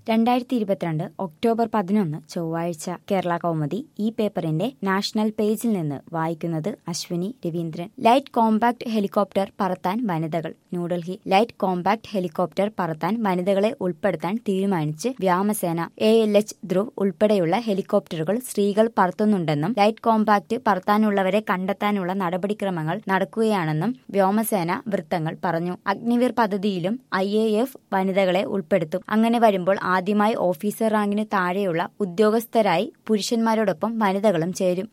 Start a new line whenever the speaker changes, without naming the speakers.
രണ്ടായിരത്തി ഇരുപത്തിരണ്ട് ഒക്ടോബർ പതിനൊന്ന് ചൊവ്വാഴ്ച കേരള കൗമുദി ഈ പേപ്പറിന്റെ നാഷണൽ പേജിൽ നിന്ന് വായിക്കുന്നത് Ashwini Raveendran light compact helicopter പറത്താൻ വനിതകൾ ന്യൂഡൽഹി ലൈറ്റ് കോമ്പാക്ട് ഹെലികോപ്റ്റർ പറത്താൻ വനിതകളെ ഉൾപ്പെടുത്താൻ തീരുമാനിച്ച് വ്യോമസേന എ എൽ എച്ച് ധ്രുവ് ഉൾപ്പെടെയുള്ള ഹെലികോപ്റ്ററുകൾ സ്ത്രീകൾ പറത്തുന്നുണ്ടെന്നും ലൈറ്റ് കോമ്പാക്ട് പറത്താനുള്ളവരെ കണ്ടെത്താനുള്ള നടപടിക്രമങ്ങൾ നടക്കുകയാണെന്നും വ്യോമസേന വൃത്തങ്ങൾ പറഞ്ഞു അഗ്നിവീർ പദ്ധതിയിലും ഐ എ എഫ് വനിതകളെ ഉൾപ്പെടുത്തും അങ്ങനെ വരുമ്പോൾ ആദ്യമായി ഓഫീസർ റാങ്കിന് താഴെയുള്ള ഉദ്യോഗസ്ഥരായി പുരുഷന്മാരോടൊപ്പം വനിതകളും ചേരും